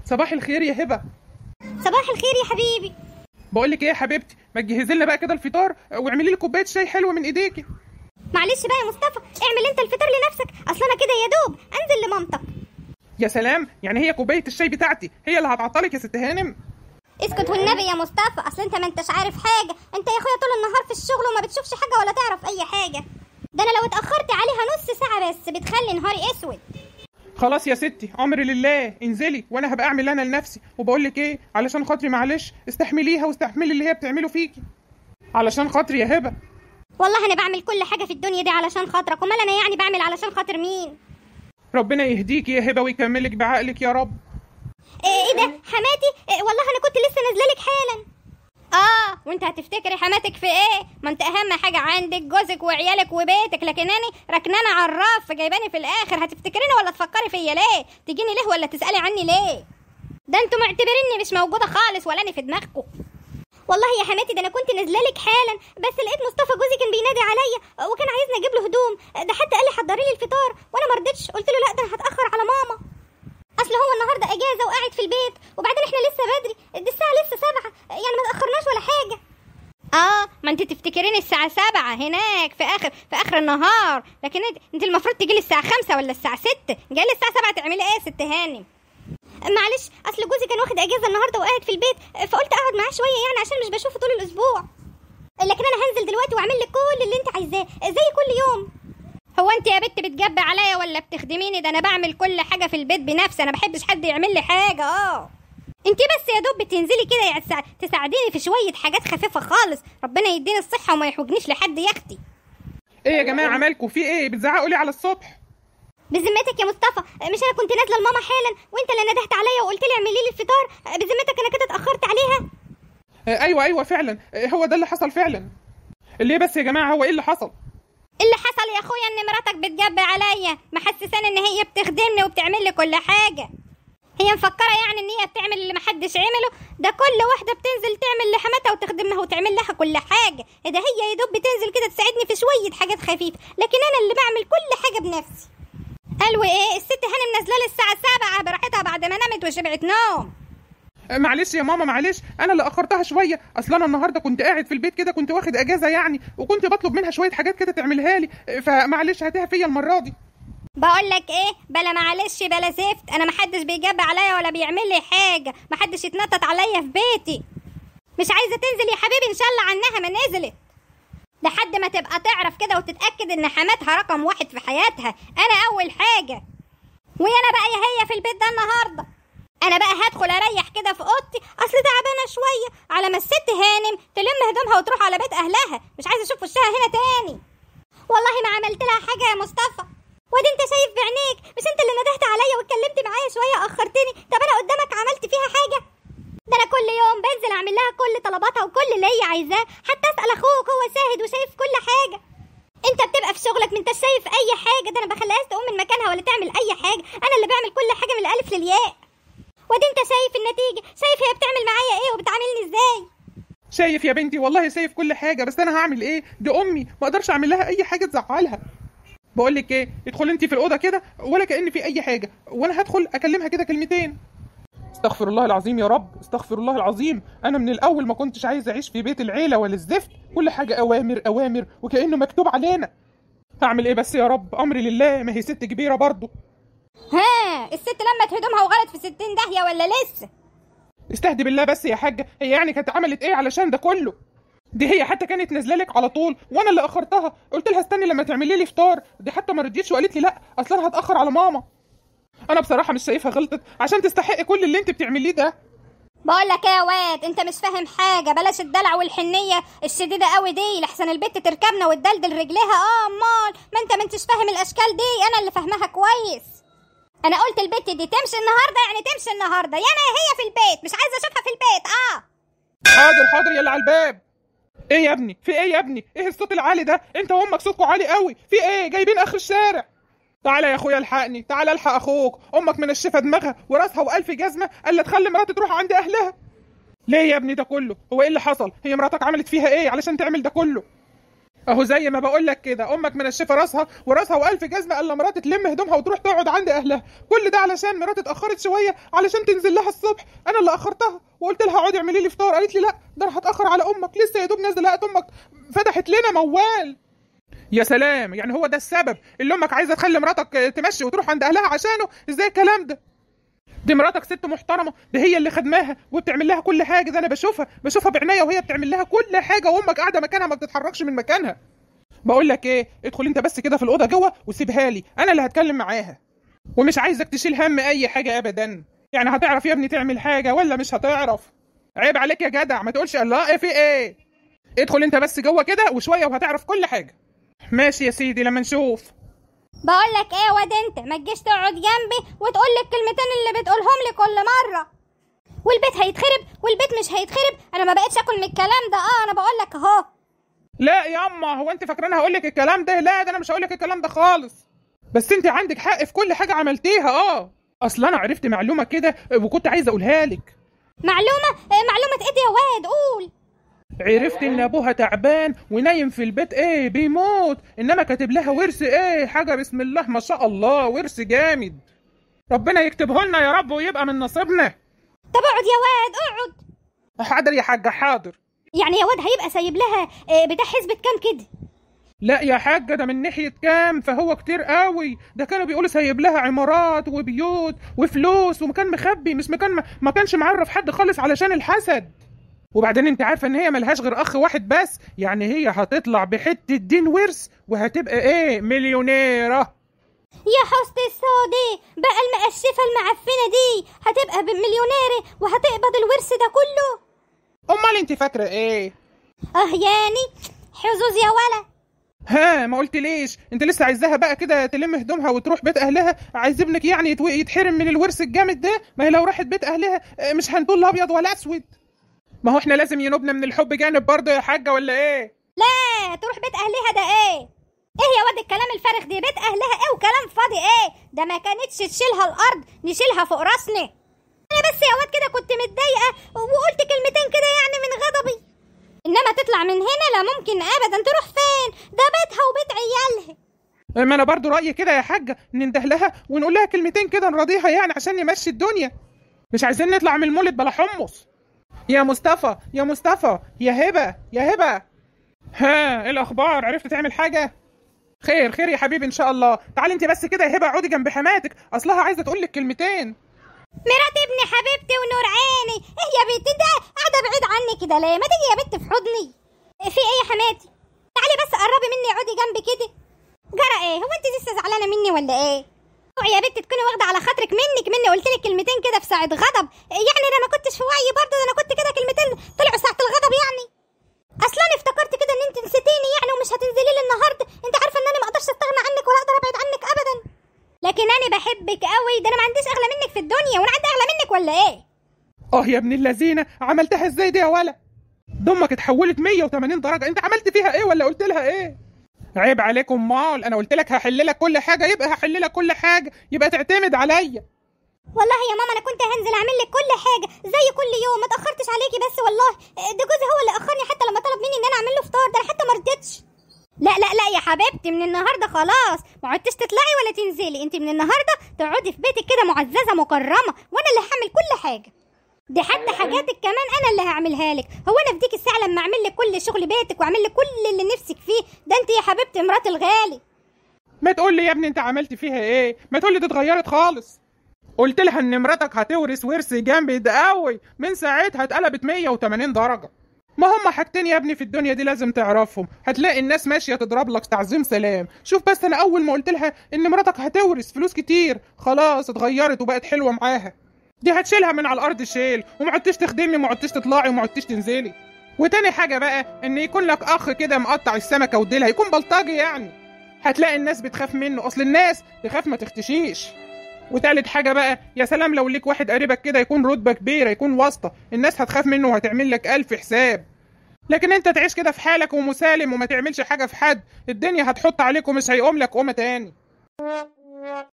صباح الخير يا هبه صباح الخير يا حبيبي بقول لك ايه يا حبيبتي ما تجهزي لنا بقى كده الفطار واعملي لي كوبايه شاي حلوه من ايديكي معلش بقى يا مصطفى اعمل انت الفطار لنفسك اصل انا كده يا دوب انزل لمامتك يا سلام يعني هي كوبايه الشاي بتاعتي هي اللي هتعطلك يا ست هانم اسكت والنبي يا مصطفى اصل انت ما انتش عارف حاجه انت يا اخويا طول النهار في الشغل وما بتشوفش حاجه ولا تعرف اي حاجه ده انا لو اتاخرت عليها نص ساعه بس بتخلي نهاري اسود خلاص يا ستي امري لله انزلي وانا هبقى اعمل انا لنفسي وبقول لك ايه علشان خاطري معلش استحمليها واستحملي اللي هي بتعمله فيكي علشان خاطري يا هبه والله انا بعمل كل حاجه في الدنيا دي علشان خاطرك امال انا يعني بعمل علشان خاطر مين ربنا يهديكي يا هبه ويكملك بعقلك يا رب ايه, إيه ده حماتي إيه والله انا كنت لسه نازله لك حالا اه وانت هتفتكري حماتك في ايه ما انت اهم حاجه عندك جوزك وعيالك وبيتك لكناني ركنانه على الرف جايباني في الاخر هتفتكريني ولا تفكري فيا ليه تجيني ليه ولا تسالي عني ليه ده انتوا معتبريني مش موجوده خالص ولا انا في دماغكم والله يا حماتي ده انا كنت نازله لك حالا بس لقيت مصطفى جوزي كان بينادي عليا وكان عايزني اجيب له هدوم ده حتى قال لي حضري لي الفطار وانا ما رضيتش قلت له لا ده انا هتاخر على ماما اصل هو النهارده اجازه وقاعد في البيت وبعدين احنا لسه بدري دي الساعه لسه سبعة يعني ما تاخرناش ولا حاجه اه ما انت تفتكريني الساعة سبعة هناك في اخر في اخر النهار لكن انت, انت المفروض تجي لي الساعة خمسة ولا الساعة ستة جاي لي الساعة سبعة تعملي ايه يا ست هانم معلش اصل جوزي كان واخد اجازة النهارده وقاعد في البيت فقلت اقعد معاه شوية يعني عشان مش بشوفه طول الاسبوع لكن انا هنزل دلوقتي واعمل لك كل اللي انت عايزاه زي كل يوم هو انت يا بت بتجبي عليا ولا بتخدميني ده انا بعمل كل حاجه في البيت بنفسي انا بحبش حد يعمل لي حاجه اه انت بس يا دوب بتنزلي كده يا سع... تساعديني في شويه حاجات خفيفه خالص ربنا يديني الصحه وما يحوجنيش لحد يا اختي ايه يا جماعه مالكوا في ايه بتزعقوا لي على الصبح بذمتك يا مصطفى مش انا كنت نازله لماما حالا وانت اللي ندهت عليا وقلت لي اعملي لي الفطار بذمتك انا كده اتاخرت عليها آه ايوه ايوه فعلا آه هو ده اللي حصل فعلا ليه بس يا جماعه هو ايه اللي حصل اللي حصل يا اخويا ان مراتك بتجبي عليا محسساني ان هي بتخدمني وبتعمل لي كل حاجه هي مفكره يعني ان هي بتعمل اللي محدش عمله ده كل واحده بتنزل تعمل لحماتها وتخدمها وتعمل لها كل حاجه ده هي يا دوب بتنزل كده تساعدني في شويه حاجات خفيفه لكن انا اللي بعمل كل حاجه بنفسي قالوا ايه الست هانم نازله لي الساعه 7 براحتها بعد ما نامت وشبعت نوم آه معلش يا ماما معلش انا اللي اخرتها شويه اصل انا النهارده كنت قاعد في البيت كده كنت واخد اجازه يعني وكنت بطلب منها شويه حاجات كده تعملها لي آه فمعلش هاتيها فيا المره دي بقول لك ايه بلا معلش بلا زفت انا محدش بيجب عليا ولا بيعمل لي حاجه محدش يتنطط عليا في بيتي مش عايزه تنزل يا حبيبي ان شاء الله عنها ما نزلت لحد ما تبقى تعرف كده وتتاكد ان حماتها رقم واحد في حياتها انا اول حاجه وانا بقى يا هي في البيت ده النهارده انا بقى هدخل اريح كده في اوضتي اصل تعبانه شويه على ما الست هانم تلم هدومها وتروح على بيت اهلها مش عايزه اشوف وشها هنا تاني والله ما عملت لها حاجه يا مصطفى وادي انت شايف بعينيك مش انت اللي ندهت عليا واتكلمت معايا شويه اخرتني طب انا قدامك عملت فيها حاجه ده انا كل يوم بنزل اعمل لها كل طلباتها وكل اللي هي عايزاه حتى اسال اخوك هو شاهد وشايف كل حاجه انت بتبقى في شغلك ما انت شايف اي حاجه ده انا بخليهاش تقوم من مكانها ولا تعمل اي حاجه انا اللي بعمل كل حاجه من الالف للياء وادي انت شايف النتيجه شايف هي بتعمل معايا ايه وبتعاملني ازاي شايف يا بنتي والله شايف كل حاجه بس انا هعمل ايه دي امي ما اقدرش اعمل لها اي حاجه تزعلها بقول لك ايه ادخلي انت في الاوضه كده ولا كان في اي حاجه وانا هدخل اكلمها كده كلمتين استغفر الله العظيم يا رب استغفر الله العظيم انا من الاول ما كنتش عايز اعيش في بيت العيله ولا الزفت كل حاجه اوامر اوامر وكانه مكتوب علينا هعمل ايه بس يا رب امري لله ما هي ست كبيره برضه ها الست لمت هدومها وغلط في ستين داهيه ولا لسه استهدي بالله بس يا حاجه هي يعني كانت عملت ايه علشان ده كله دي هي حتى كانت نازله لك على طول وانا اللي اخرتها قلت لها استني لما تعملي لي فطار دي حتى ما رضيتش وقالت لي لا اصل انا هتاخر على ماما انا بصراحه مش شايفها غلطت عشان تستحقي كل اللي انت بتعمليه ده بقول لك ايه يا واد انت مش فاهم حاجه بلاش الدلع والحنيه الشديده قوي دي لحسن البت تركبنا وتدلدل رجليها اه امال ما انت ما انتش فاهم الاشكال دي انا اللي فاهمها كويس انا قلت البت دي تمشي النهارده يعني تمشي النهارده يا انا هي في البيت مش عايزه اشوفها في البيت اه حاضر حاضر يلا على الباب ايه يا ابني في ايه يا ابني ايه الصوت العالي ده انت وامك صوتكوا عالي قوي في ايه جايبين اخر الشارع تعالى يا اخويا الحقني تعالى الحق اخوك امك منشفه دماغها وراسها والف جزمه الا تخلي مراتي تروح عند اهلها ليه يا ابني ده كله هو ايه اللي حصل هي مراتك عملت فيها ايه علشان تعمل ده كله اهو زي ما بقول لك كده امك منشفه راسها وراسها والف جزمه الا مراتي تلم هدومها وتروح تقعد عند اهلها كل ده علشان مراتي اتاخرت شويه علشان تنزل لها الصبح انا اللي اخرتها وقلت لها اقعدي اعملي لي فطار قالت لي لا ده انا هتاخر على امك لسه يا دوب نازله لقيت امك فتحت لنا موال يا سلام يعني هو ده السبب اللي امك عايزه تخلي مراتك تمشي وتروح عند اهلها عشانه ازاي الكلام ده دي مراتك ست محترمه ده هي اللي خدماها وبتعمل لها كل حاجه ده انا بشوفها بشوفها بعناية وهي بتعمل لها كل حاجه وامك قاعده مكانها ما بتتحركش من مكانها بقول لك ايه ادخل انت بس كده في الاوضه جوه وسيبها لي انا اللي هتكلم معاها ومش عايزك تشيل هم اي حاجه ابدا يعني هتعرف يا ابني تعمل حاجه ولا مش هتعرف عيب عليك يا جدع ما تقولش الله ايه في ايه ادخل انت بس جوه كده وشويه وهتعرف كل حاجه ماشي يا سيدي لما نشوف بقول لك ايه واد انت ما تجيش تقعد جنبي وتقول لي الكلمتين اللي بتقولهم لي كل مره والبيت هيتخرب والبيت مش هيتخرب انا ما بقتش اكل من الكلام ده اه انا بقول لك اهو لا يا اما هو انت فاكراني هقول لك الكلام ده لا ده انا مش هقول لك الكلام ده خالص بس انت عندك حق في كل حاجه عملتيها اه اصل انا عرفت معلومه كده وكنت عايز اقولها لك معلومه آه، معلومه ايه دي يا واد قول عرفت ان ابوها تعبان ونايم في البيت ايه بيموت انما كاتب لها ورث ايه حاجه بسم الله ما شاء الله ورث جامد ربنا يكتبه لنا يا رب ويبقى من نصيبنا طب اقعد يا واد اقعد حاضر يا حاجه حاضر يعني يا واد هيبقى سايب لها آه، بتاع حسبة كام كده لا يا حاجة ده من ناحية كام فهو كتير قوي ده كانوا بيقولوا سايب لها عمارات وبيوت وفلوس ومكان مخبي مش مكان ما, ما كانش معرف حد خالص علشان الحسد وبعدين انت عارفة ان هي ملهاش غير اخ واحد بس يعني هي هتطلع بحتة دين ورث وهتبقى ايه مليونيرة يا حسن السودي بقى المقشفة المعفنة دي هتبقى بالمليونيرة وهتقبض الورث ده كله امال انت فاكرة ايه اه يعني حظوظ يا ولا ها ما قلت ليش انت لسه عايزاها بقى كده تلم هدومها وتروح بيت اهلها عايز ابنك يعني يتو- يتحرم من الورث الجامد ده ما هي لو راحت بيت اهلها اه، مش هنقول لا ابيض ولا اسود ما هو احنا لازم ينوبنا من الحب جانب برضه يا حاجه ولا ايه لا تروح بيت اهلها ده ايه ايه يا واد الكلام الفارغ دي بيت اهلها ايه وكلام فاضي ايه ده ما كانتش تشيلها الارض نشيلها فوق راسنا انا بس يا واد كده كنت متضايقه وقلت كلمتين كده يعني من غضبي انما تطلع من هنا لا ممكن ابدا تروح فين ده بيتها وبيت عيالها اه، ما انا برضه رايي كده يا حاجه ننده لها ونقول لها كلمتين كده نراضيها يعني عشان نمشي الدنيا مش عايزين نطلع من المولد بلا حمص يا مصطفى يا مصطفى يا هبه يا هبه ها ايه الاخبار عرفت تعمل حاجه خير خير يا حبيبي ان شاء الله تعالي انت بس كده يا هبه اقعدي جنب حماتك اصلها عايزه تقول لك كلمتين مرات ابني حبيبتي ونور عيني ايه يا بنت ده قاعده بعيد عني كده ليه ما تيجي يا بنت في حضني في ايه يا حماتي تعالي بس قربي مني اقعدي جنبي كده جرى ايه هو انت لسه زعلانه مني ولا ايه اوعي يا بنت تكوني واخده على خاطرك منك مني قلت لك كلمتين كده في ساعه غضب يعني انا ما كنتش في وعي برضه ده انا كنت كده كلمتين طلعوا ساعه الغضب يعني اصلا افتكرت كده ان انت نسيتيني يعني ومش هتنزلي لي النهارده انت عارفه ان انا ما اقدرش استغنى عنك ولا اقدر ابعد عنك ابدا لكن انا بحبك قوي ده انا ما عنديش اغلى منك في الدنيا وانا عندي اغلى منك ولا ايه اه يا ابن اللذينه عملتها ازاي دي يا ولا دمك اتحولت 180 درجه انت عملت فيها ايه ولا قلت لها ايه عيب عليكم مال انا قلت لك هحل لك كل حاجه يبقى هحل لك كل حاجه يبقى تعتمد عليا والله يا ماما انا كنت هنزل اعمل لك كل حاجه زي كل يوم ما اتاخرتش عليكي بس والله ده جوزي هو اللي اخرني حتى لما طلب مني ان انا اعمل له فطار ده انا حتى ما رضيتش لا لا لا يا حبيبتي من النهارده خلاص ما عدتش تطلعي ولا تنزلي انت من النهارده تقعدي في بيتك كده معززه مكرمه وانا اللي هعمل كل حاجه دي حتى حاجاتك كمان انا اللي هعملها لك هو انا في ديك الساعه لما اعمل لك كل شغل بيتك واعمل لك كل اللي نفسك فيه ده انت يا حبيبتي مرات الغالي ما تقول لي يا ابني انت عملت فيها ايه ما تقول لي دي اتغيرت خالص قلت لها ان مراتك هتورث ورث جامد قوي من ساعتها اتقلبت 180 درجه ما هم حاجتين يا ابني في الدنيا دي لازم تعرفهم هتلاقي الناس ماشيه تضرب لك تعظيم سلام شوف بس انا اول ما قلت لها ان مراتك هتورث فلوس كتير خلاص اتغيرت وبقت حلوه معاها دي هتشيلها من على الارض شيل وما عدتش تخدمي وما عدتش تطلعي وما عدتش تنزلي وتاني حاجه بقى ان يكون لك اخ كده مقطع السمكه وديلها يكون بلطجي يعني هتلاقي الناس بتخاف منه اصل الناس تخاف ما تختشيش وتالت حاجة بقى يا سلام لو ليك واحد قريبك كده يكون رتبة كبيرة يكون واسطة الناس هتخاف منه وهتعمل لك ألف حساب لكن انت تعيش كده في حالك ومسالم وما تعملش حاجة في حد الدنيا هتحط عليك ومش هيقوم لك قومة تاني